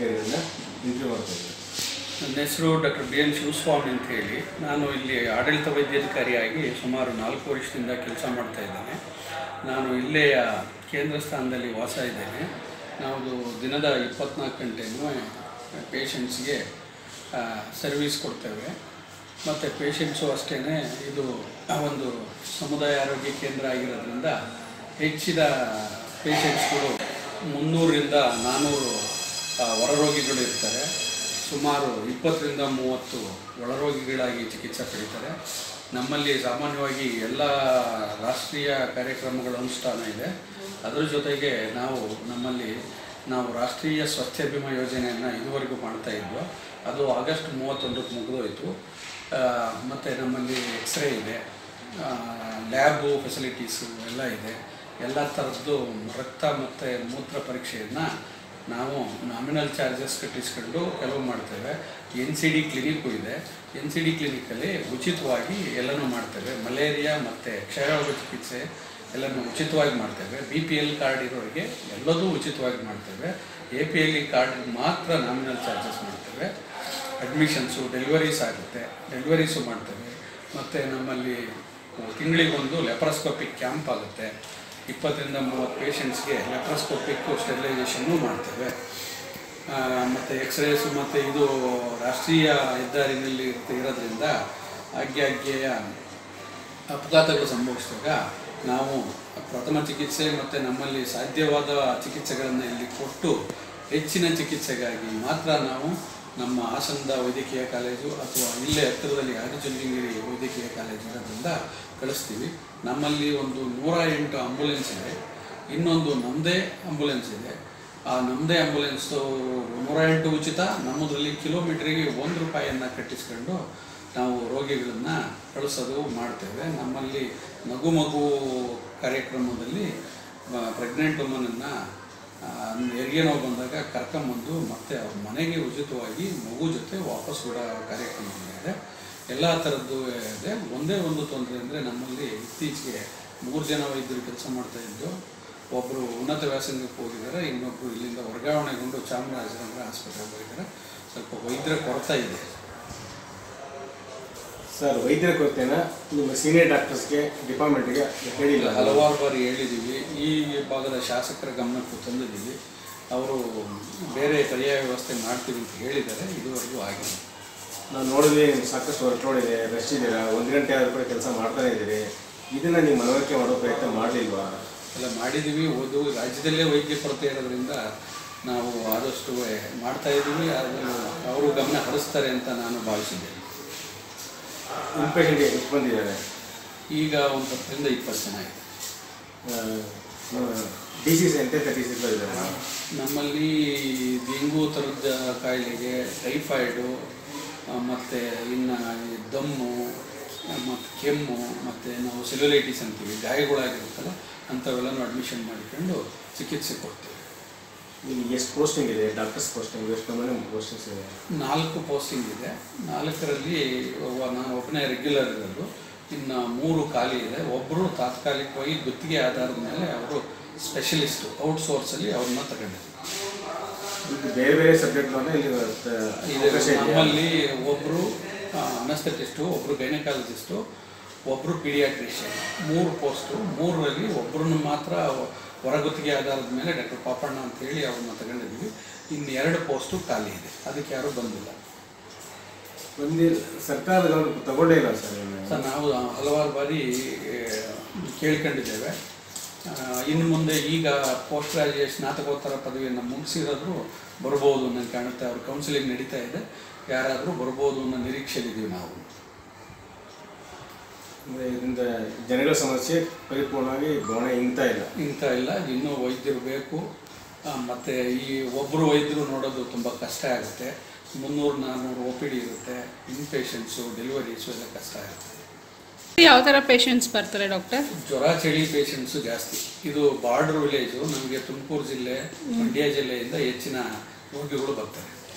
ಅಧಿಕಾರಿಗಳನ್ನ ಇಂಟರ್ವ್ಯೂ ಮಾಡ್ತಾ ಇದ್ದೀವಿ ನನ್ನ ಹೆಸರು ಡಾಕ್ಟರ್ ಬಿ ಎನ್ ಶಿವಸ್ವಾಮಿ ಅಂತ ಹೇಳಿ ನಾನು ಇಲ್ಲಿ ಆಡಳಿತ ವೈದ್ಯಾಧಿಕಾರಿಯಾಗಿ ಸುಮಾರು ನಾಲ್ಕು ವರ್ಷದಿಂದ ಕೆಲಸ ಮಾಡ್ತಾ ಇದ್ದೇನೆ ನಾನು ಇಲ್ಲೇ ಕೇಂದ್ರ ಸ್ಥಾನದಲ್ಲಿ ವಾಸ ಇದ್ದೇನೆ ನಾವು ದಿನದ ಇಪ್ಪತ್ನಾಲ್ಕು ಗಂಟೆನೂ ಪೇಷಂಟ್ಸ್ಗೆ ಸರ್ವಿಸ್ ಕೊಡ್ತೇವೆ ಮತ್ತು ಪೇಷಂಟ್ಸು ಅಷ್ಟೇ ಇದು ಒಂದು ಸಮುದಾಯ ಆರೋಗ್ಯ ಕೇಂದ್ರ ಆಗಿರೋದ್ರಿಂದ ಹೆಚ್ಚಿನ ಪೇಷಂಟ್ಸ್ಗಳು ಮುನ್ನೂರರಿಂದ ನಾನ್ನೂರು ಆ, ಹೊರರೋಗಿಗಳು ಇರ್ತಾರೆ ಸುಮಾರು ಇಪ್ಪತ್ತರಿಂದ ಮೂವತ್ತು ಒಳರೋಗಿಗಳಾಗಿ ಚಿಕಿತ್ಸೆ ಪಡೀತಾರೆ ನಮ್ಮಲ್ಲಿ ಸಾಮಾನ್ಯವಾಗಿ ಎಲ್ಲ ರಾಷ್ಟ್ರೀಯ ಕಾರ್ಯಕ್ರಮಗಳ ಅನುಷ್ಠಾನ ಇದೆ ಅದರ ಜೊತೆಗೆ ನಾವು ನಮ್ಮಲ್ಲಿ ನಾವು ರಾಷ್ಟ್ರೀಯ ಸ್ವಾಸ್ಥ್ಯ ಬಿಮಾ ಯೋಜನೆಯನ್ನು ಇದುವರೆಗೂ ಮಾಡ್ತಾ ಇದ್ವು ಅದು ಆಗಸ್ಟ್ ಮೂವತ್ತೊಂದಕ್ಕೆ ಮುಗಿದೋಯ್ತು ಮತ್ತು ನಮ್ಮಲ್ಲಿ ಎಕ್ಸ್ರೇ ಇದೆ ಲ್ಯಾಬು ಫೆಸಿಲಿಟೀಸು ಎಲ್ಲ ಇದೆ ಎಲ್ಲ ಥರದ್ದು ರಕ್ತ ಮತ್ತು ಮೂತ್ರ ಪರೀಕ್ಷೆಯನ್ನು ನಾವು ನಾಮಿನಲ್ ಚಾರ್ಜಸ್ ಕಟ್ಟಿಸ್ಕೊಂಡು ಕೆಲವು ಮಾಡ್ತೇವೆ ಎನ್ ಸಿ ಡಿ ಕ್ಲಿನಿಕ್ಕು ಇದೆ ಎನ್ ಸಿ ಡಿ ಕ್ಲಿನಿಕ್ಕಲ್ಲಿ ಉಚಿತವಾಗಿ ಎಲ್ಲನೂ ಮಾಡ್ತೇವೆ ಮಲೇರಿಯಾ ಮತ್ತು ಕ್ಷಯರೋಗ ಚಿಕಿತ್ಸೆ ಎಲ್ಲನೂ ಉಚಿತವಾಗಿ ಮಾಡ್ತೇವೆ ಬಿ ಪಿ ಎಲ್ ಕಾರ್ಡ್ ಇರೋರಿಗೆ ಎಲ್ಲದೂ ಉಚಿತವಾಗಿ ಮಾಡ್ತೇವೆ A P L E card ಮಾತ್ರ ನಾಮಿನಲ್ ಚಾರ್ಜಸ್ ಮಾಡ್ತೇವೆ ಅಡ್ಮಿಷನ್ಸು ಡೆಲಿವರೀಸ್ ಆಗುತ್ತೆ ಡೆಲಿವರೀಸು ಮಾಡ್ತೇವೆ ಮತ್ತು ನಮ್ಮಲ್ಲಿ ತಿಂಗಳಿಗೊಂದು ಲೆಪ್ರೋಸ್ಕೋಪಿಕ್ ಕ್ಯಾಂಪ್ ಆಗುತ್ತೆ ಇಪ್ಪತ್ತರಿಂದ ಮೂವತ್ತು ಪೇಷಂಟ್ಸ್ಗೆ ಲೆಪ್ರೋಸ್ಕೋಪಿಕ್ಕು ಸ್ಟೆರಿಲೈಸೇಷನ್ನು ಮಾಡ್ತೇವೆ ಮತ್ತು ಎಕ್ಸ್ರೇಸು ಮತ್ತು ಇದು ರಾಷ್ಟ್ರೀಯ ಹೆದ್ದಾರಿನಲ್ಲಿ ಇರ್ತ- ಇರೋದ್ರಿಂದ ಆಗ್ಯಾಗ್ಯೆಯ ಅಪಘಾತಗಳು ಸಂಭವಿಸಿದಾಗ ನಾವು ಪ್ರಥಮ ಚಿಕಿತ್ಸೆ ಮತ್ತು ನಮ್ಮಲ್ಲಿ ಸಾಧ್ಯವಾದ ಚಿಕಿತ್ಸೆಗಳನ್ನು ಇಲ್ಲಿ ಕೊಟ್ಟು ಹೆಚ್ಚಿನ ಚಿಕಿತ್ಸೆಗಾಗಿ ಮಾತ್ರ ನಾವು ನಮ್ಮ ಹಾಸನದ ವೈದ್ಯಕೀಯ ಕಾಲೇಜು ಅಥವಾ ಇಲ್ಲೇ ಹತ್ತಿರದಲ್ಲಿ ಆದಿಚುಂಚನಗಿರಿ ವೈದ್ಯಕೀಯ ಕಾಲೇಜು ಇರೋದ್ರಿಂದ ಕಳಿಸ್ತೀವಿ ನಮ್ಮಲ್ಲಿ ಒಂದು ನೂರ ಎಂಟು ಆಂಬುಲೆನ್ಸ್ ಇದೆ ಇನ್ನೊಂದು ನಮ್ಮದೇ ಆಂಬುಲೆನ್ಸ್ ಇದೆ ಆ ನಮ್ಮದೇ ಆಂಬುಲೆನ್ಸು ನೂರ ಎಂಟು ಉಚಿತ ನಮ್ಮದ್ರಲ್ಲಿ ಕಿಲೋಮೀಟ್ರಿಗೆ ಒಂದು ರೂಪಾಯಿಯನ್ನು ಕಟ್ಟಿಸ್ಕೊಂಡು ನಾವು ರೋಗಿಗಳನ್ನು ಕಳಿಸೋದು ಮಾಡ್ತೇವೆ ನಮ್ಮಲ್ಲಿ ಮಗು ಮಗು ಕಾರ್ಯಕ್ರಮದಲ್ಲಿ ಪ್ರೆಗ್ನೆಂಟ್ ವುಮನನ್ನು ಹೆರಿಗೆ ನೋವು ಬಂದಾಗ ಕರ್ಕೊಂಬಂದು ಮತ್ತೆ ಅವ್ರ ಮನೆಗೆ ಉಚಿತವಾಗಿ ಮಗು ಜೊತೆ ವಾಪಸ್ ಬಿಡೋ ಕಾರ್ಯಕ್ರಮ ಇದೆ ಎಲ್ಲ ಥರದ್ದು ಇದೆ ಒಂದೇ ಒಂದು ತೊಂದರೆ ಅಂದರೆ ನಮ್ಮಲ್ಲಿ ಇತ್ತೀಚೆಗೆ ಮೂರು ಜನ ವೈದ್ಯರು ಕೆಲಸ ಮಾಡ್ತಾ ಇದ್ದು ಒಬ್ಬರು ಉನ್ನತ ವ್ಯಾಸಂಗಕ್ಕೆ ಹೋಗಿದ್ದಾರೆ ಇನ್ನೊಬ್ಬರು ಇಲ್ಲಿಂದ ವರ್ಗಾವಣೆಗೊಂಡು ಚಾಮರಾಜನಗರ ಆಸ್ಪತ್ರೆಗೆ ಹೋಗಿದ್ದಾರೆ ಸ್ವಲ್ಪ ವೈದ್ಯರ ಕೊರತೆ ಇದೆ ಸರ್ ವೈದ್ಯರ ಕೊರತೆನ ನಿಮ್ಮ ಸೀನಿಯರ್ ಡಾಕ್ಟರ್ಸ್ಗೆ ಡಿಪಾರ್ಟ್ಮೆಂಟ್ಗೆ ಹೇಳಿಲ್ಲ ಹಲವಾರು ಬಾರಿ ಹೇಳಿದ್ದೀವಿ ಈ ಭಾಗದ ಶಾಸಕರ ಗಮನಕ್ಕೂ ತಂದಿದ್ದೀವಿ ಅವರು ಬೇರೆ ಪರ್ಯಾಯ ವ್ಯವಸ್ಥೆ ಮಾಡ್ತೀವಿ ಅಂತ ಹೇಳಿದ್ದಾರೆ ಇದುವರೆಗೂ ಆಗಿಲ್ಲ ನಾವು ನೋಡಿದ್ವಿ ನಿಮ್ಗೆ ಸಾಕಷ್ಟು ವರ್ಕ್ಲೋಡ್ ಇದೆ ರೆಸ್ಟ್ ಇದ್ದೀರಾ ಒಂದು ಗಂಟೆ ಆದರೂ ಕೂಡ ಕೆಲಸ ಮಾಡ್ತಾನೆ ಇದ್ದೀರಿ ಇದನ್ನ ನೀವು ಮನವರಿಕೆ ಮಾಡೋ ಪ್ರಯತ್ನ ಮಾಡಲಿಲ್ವಾ ಎಲ್ಲ ಮಾಡಿದ್ದೀವಿ ಓದು ರಾಜ್ಯದಲ್ಲೇ ವೈದ್ಯ ಕೊರತೆ ಇರೋದ್ರಿಂದ ನಾವು ಆದಷ್ಟು ಮಾಡ್ತಾ ಇದ್ದೀವಿ ಅದನ್ನು ಅವರು ಗಮನ ಹರಿಸ್ತಾರೆ ಅಂತ ನಾನು ಭಾವಿಸಿದ್ದೇನೆ ಇನ್ಪೇಷೆಂಟ್ಗೆ ಎಷ್ಟು ಬಂದಿದ್ದಾರೆ ಈಗ ಒಂದು ಹತ್ತರಿಂದ ಇಪ್ಪತ್ತು ಜನ ಇದೆ ಡಿ ಸಿ ಸಿ ಎಂತೆ ಡಿ ಸಿ ಇದ್ದಾರೆ ನಮ್ಮಲ್ಲಿ ಡೆಂಗು ಥರದ ಕಾಯಿಲೆಗೆ ಟೈಫಾಯ್ಡು ಮತ್ತು ಇನ್ನು ಈ ದಮ್ಮು ಮತ್ತು ಕೆಮ್ಮು ಮತ್ತು ನಾವು ಸೆಲ್ಯುಲೈಟಿಸ್ ಅಂತೀವಿ ಗಾಯಗಳಾಗಿರುತ್ತಲ್ಲ ಅಂಥವೆಲ್ಲನೂ ಅಡ್ಮಿಷನ್ ಮಾಡಿಕೊಂಡು ಚಿಕಿತ್ಸೆ ಕೊಡ್ತೀವಿ ನಿಮ್ಗೆ ಎಷ್ಟು ಪೋಸ್ಟಿಂಗ್ ಇದೆ ಡಾಕ್ಟರ್ಸ್ ಪೋಸ್ಟಿಂಗ್ ಎಷ್ಟು ನಮ್ಮನೆ ಪೋಸ್ಟಿಂಗ್ಸ್ ಇದೆ ನಾಲ್ಕು ಪೋಸ್ಟಿಂಗ್ ಇದೆ ನಾಲ್ಕರಲ್ಲಿ ಒಬ್ಬ- ನಾನು ಒಬ್ಬನೇ ರೆಗ್ಯುಲರ್ ಇರೋದು ಇನ್ನು ಮೂರು ಖಾಲಿ ಇದೆ ಒಬ್ಬರು ತಾತ್ಕಾಲಿಕವಾಗಿ ಗುತ್ತಿಗೆ ಆಧಾರದ ಮೇಲೆ ಅವರು ಸ್ಪೆಷಲಿಸ್ಟು ಔಟ್ಸೋರ್ಸಲ್ಲಿ ಅವ್ರನ್ನ ತಗೊಂಡಿದ್ದಾರೆ ಈಗ ಬೇರೆ ಬೇರೆ ಸಬ್ಜೆಕ್ಟ್ ಇಲ್ಲಿ ಇದೆ ಅವಕಾಶ ಇದೆಯಾ ನಮ್ಮಲ್ಲಿ ಒಬ್ಬರು ಅನಸ್ಥೆಟಿಸ್ಟು ಒಬ್ಬರು ಗೈನಕಾಲಜಿಸ್ಟು ಒಬ್ಬರು ಪೀಡಿಯಾಟ್ರಿಷಿಯನ್ ಮೂರು ಪೋಸ್ಟು ಮೂರರಲ್ಲಿ ಒಬ್ಬರನ್ನ ಮಾತ್ರ ಹೊರಗುತ್ತಿಗೆ ಆಧಾರದ ಮೇಲೆ ಡಾಕ್ಟರ್ ಪಾಪಣ್ಣ ಅಂತ ಹೇಳಿ ಅವ್ರನ್ನ ತಗೊಂಡಿದ್ವಿ ಇನ್ನು ಎರಡು ಪೋಸ್ಟು ಖಾಲಿ ಇದೆ ಅದಕ್ಕೆ ಯಾರೂ ಬಂದಿಲ್ಲ ಬಂದಿಲ್ಲ ಸರ್ಕಾರದ ಗಮನ ತಗೊಂಡೇ ಇಲ್ಲ ಸರ್ ಇನ್ನು. ಸರ್ ನಾವು ಹಲವಾರು ಬಾರಿ ಆ, ಕೇಳ್ಕೊಂಡಿದ್ದೇವೆ ಆ, ಇನ್ನು ಮುಂದೆ ಈಗ ಪೋಸ್ಟ್ ಗ್ರಾಜುಯೇಟ್ ಸ್ನಾತಕೋತ್ತರ ಪದವಿಯನ್ನು ಮುಗಿಸಿರೋದ್ರು ಬರ್ಬೋದು ನನಗೆ ಕಾಣುತ್ತೆ ಅವ್ರ ಕೌನ್ಸಿಲಿಂಗ್ ನಡೀತಾ ಇದೆ ಯಾರಾದರೂ ಬರ್ಬೋದು ಅನ್ನೋ ನಿರೀಕ್ಷೆಯಲ್ಲಿದ್ದೀವಿ ನಾವು ಅಂದ್ರೆ ಇದರಿಂದ ಜನಗಳ ಸಮಸ್ಯೆ ಪರಿಪೂರ್ಣವಾಗಿ ಗಮನ ಇಂಗ್ತಾ ಇಲ್ಲ ಇಂಥ ಇಲ್ಲ ಇನ್ನೂ ವೈದ್ಯರು ಬೇಕು ಆ, ಮತ್ತೆ ಈ ಒಬ್ಬರು ವೈದ್ಯರು ನೋಡೋದು ತುಂಬ ಕಷ್ಟ ಆಗುತ್ತೆ ಮುನ್ನೂರು ನಾನ್ನೂರು ಒ ಪಿ ಡಿ ಇರುತ್ತೆ ಇನ್ಪೇಷಂಟ್ಸು ಡೆಲಿವರೀಸು ಎಲ್ಲ ಕಷ್ಟ ಆಗುತ್ತೆ ಯಾವ ಥರ ಪೇಷಂಟ್ಸ್ ಬರ್ತಾರೆ ಡಾಕ್ಟರ್ ಜ್ವರ ಚಳಿ ಪೇಷಂಟ್ಸು ಜಾಸ್ತಿ ಇದು ಬಾರ್ಡರ್ ವಿಲೇಜು ನಮಗೆ ತುಮಕೂರು ಜಿಲ್ಲೆ ಮಂಡ್ಯ ಜಿಲ್ಲೆಯಿಂದ ಹೆಚ್ಚಿನ ರೋಗಿಗಳು ಬರ್ತಾರೆ